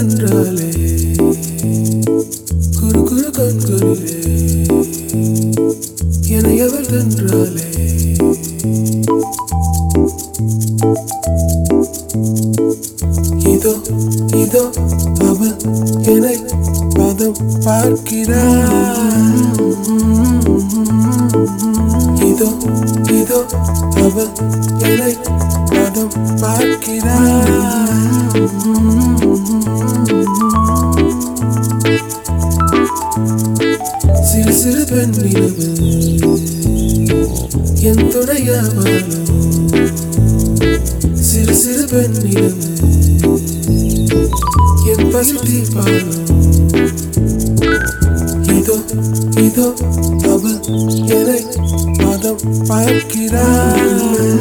தென்றாலே குறு குறு கண்களிலே என்னை அவள் தென்றாலே இதோ இதோ அவள் என்னை பதம் பார்க்கிறாள் இதோ இதோ அவள் என்னை பதம் பார்க்கிறாள் சிறு சிறு பெண் நிலவு என் துணையாவாளோ சிறு சிறு பெண் நிலவு என் பசி தீர்ப்பாளோ இதோ இதோ அவள் என்னை பதம் பார்க்கிறாள்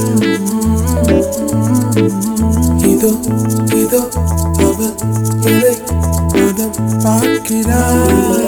இதோ இதோ அவள் என்னை பதம் பார்க்கிறாள்